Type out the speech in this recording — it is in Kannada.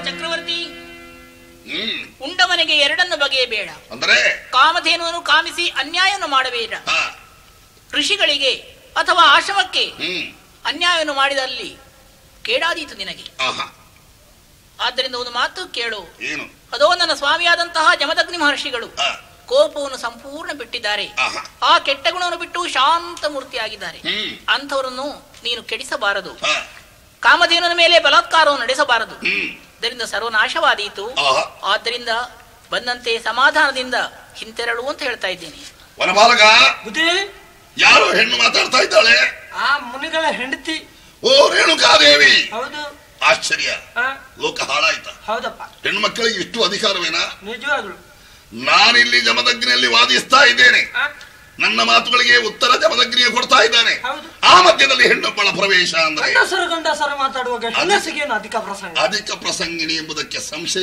ಚಕ್ರವರ್ತಿ ಹ್ಮ್ ಉಂಡವನಿಗೆ ಎರಡನ್ನು ಬಗೆಯಬೇಡ ಅಂದ್ರೆ ಕಾಮಧೇನುವನ್ನು ಕಾಮಿಸಿ ಅನ್ಯಾಯವನ್ನು ಮಾಡಬೇಡ ಹಾ ಋಷಿಗಳಿಗೆ ಅಥವಾ ಆಶ್ರಮಕ್ಕೆ ಹ್ಮ್ ಅನ್ಯಾಯವನ್ನು ಮಾಡಿದಲ್ಲಿ ಕೇಡಾದೀತು ನಿನಗೆ ಆಹಾ ಆದ್ದರಿಂದ ಒಂದು ಮಾತು ಕೇಳು ಏನು ಅದೋ ನನ್ನ ಸ್ವಾಮಿಯಾದಂತಹ ಜಮದಗ್ನಿ ಮಹರ್ಷಿಗಳು ಹಾ ಕೋಪವನ್ನು ಸಂಪೂರ್ಣ ಬಿಟ್ಟಿದ್ದಾರೆ ಆಹಾ ಆ ಕೆಟ್ಟ ಗುಣವನ್ನು ಬಿಟ್ಟು ಶಾಂತ ಮೂರ್ತಿಯಾಗಿದ್ದಾರೆ ಹ್ಮ್ ಅಂಥವರನ್ನು ನೀನು ಕೆಡಿಸಬಾರದು ಹಾ ಕಾಮಧೇನುವಿನ ಮೇಲೆ ಬಲಾತ್ಕಾರವನ್ನು ನಡೆಸಬಾರದು ಹ್ಮ್ ಇದರಿಂದ ಸರ್ವನಾಶವಾದೀತು ಆಹಾ ಆದ್ದರಿಂದ ಬಂದಂತೆ ಸಮಾಧಾನದಿಂದ ಹಿಂತೆರಳು ಅಂತ ಹೇಳ್ತಾ ಇದ್ದೇನೆ ವನಪಾಲಕ ಬುದ್ಧಿ ಯಾರೋ ಹೆಣ್ಣು ಮಾತಾಡ್ತಾ ಇದ್ದಾಳೆ ಆ ಮುನಿಗಳ ಹೆಂಡತಿ ಓ ರೇಣುಕಾದೇವಿ ಹೌದು ಆಶ್ಚರ್ಯ ಆ, ಲೋಕ ಹಾಳಾಯ್ತ ಹೌದಪ್ಪ ಹೆಣ್ಣು ಮಕ್ಕಳಿಗೆ ಇಷ್ಟು ಅಧಿಕಾರವೇನಾ ನಿಜವಾಗ್ಲು ನಾನಿಲ್ಲಿ ಜಮದಗ್ನಿಯಲ್ಲಿ ವಾದಿಸ್ತಾ ಇದ್ದೇನೆ ಆ, ನನ್ನ ಮಾತುಗಳಿಗೆ ಉತ್ತರ ಜಮದಗ್ನಿಯ ಕೊಡ್ತಾ ಇದ್ದಾನೆ ಹೌದು ಆ ಮಧ್ಯದಲ್ಲಿ ಹೆಣ್ಣೊಬ್ಬಳ ಪ್ರವೇಶ ಅಂದ್ರೆ ಗಂಡಸರು ಗಂಡಸರು ಮಾತಾಡುವಾಗ ಹೆಂಗಸಿಗೇನು ಅಧಿಕ ಪ್ರಸಂಗ ಅಧಿಕ ಪ್ರಸಂಗಿಣಿ ಎಂಬುದಕ್ಕೆ ಸಂಶಯ